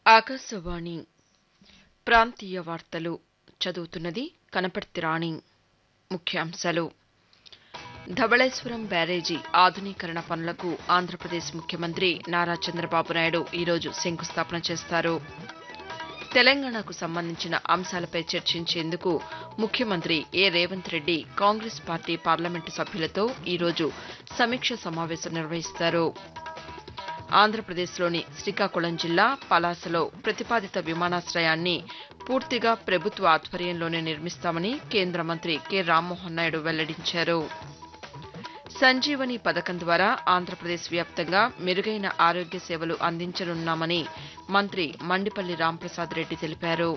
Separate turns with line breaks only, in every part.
ఆకాశవాణి ప్రాంతీయ వార్తలు చదువుతున్నది కనపర్తి రాణి ముఖ్యాంశాలు ధవళేశ్వరం బ్యారేజీ ఆధునీకరణ పనులకు ఆంధ్రప్రదేశ్ ముఖ్యమంత్రి నారా చంద్రబాబు నాయుడు ఈరోజు శంకుస్థాపన చేస్తారు తెలంగాణకు సంబంధించిన అంశాలపై చర్చించేందుకు ముఖ్యమంత్రి A Revanth Reddy Congress party parliament సభ్యులతో ఈరోజు సమీక్ష సమావేశం నిర్వహిస్తారు ఆంధ్రప్రదేశ్లోని శ్రీకాకుళం జిల్లా పలాసలో ప్రతిపాదిత విమానాశయాన్ని పూర్తిగా ప్రభుత్వ ఆధ్వర్యంలోనే నిర్మిస్తామని కేంద్ర మంత్రి కె రామ్మోహన్ నాయుడు వెల్లడించారు సంజీవని పథకం ద్వారా ఆంధ్రప్రదేశ్ వ్యాప్తంగా మెరుగైన ఆరోగ్య సేవలు అందించనున్నామని మంత్రి మండిపల్లి రాంప్రసాద్ రెడ్డి తెలిపారు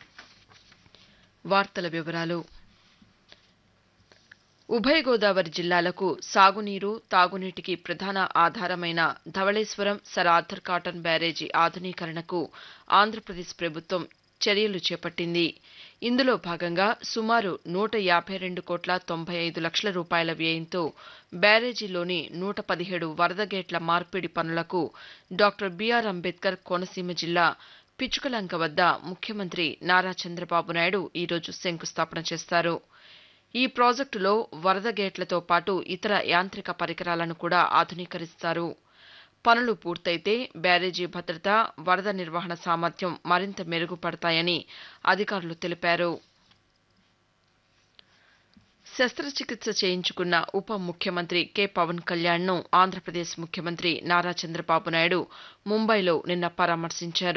వార్తల వివరాలు ఉభయ గోదావరి జిల్లాలకు సాగునీరు తాగునీటికి ప్రధాన ఆధారమైన Dhavaleswaram sir Arthur Cotton barrage ఆధునీకరణకు ఆంధ్రప్రదేశ్ ప్రభుత్వం చర్యలు చేపట్టింది ఇందులో భాగంగా సుమారు నూట యాభై రెండు కోట్ల తొంభై ఐదు లక్షల రూపాయల వ్యయంతో బ్యారేజీలోని నూట పదిహేడు వరద గేట్ల మార్పిడి పనులకు డాక్టర్ బీఆర్ అంబేద్కర్ కోనసీమ జిల్లా పిచుకలంక వద్ద ముఖ్యమంత్రి నారా చంద్రబాబు నాయుడు ఈరోజు శంకుస్థాపన చేస్తారు ఈ ప్రాజెక్టులో వరద గేట్లతో పాటు ఇతర యాంత్రిక పరికరాలను కూడా ఆధునీకరిస్తారు పనులు పూర్తయితే బ్యారేజీ భద్రత వరద నిర్వహణ సామర్థ్యం మరింత మెరుగుపడతాయని అధికారులు తెలిపారు శస్త్రచికిత్స చేయించుకున్న ఉప ముఖ్యమంత్రి కె పవన్ కళ్యాణ్ను ఆంధ్రప్రదేశ్ ముఖ్యమంత్రి నారా చంద్రబాబు నాయుడు ముంబైలో నిన్న పరామర్శించారు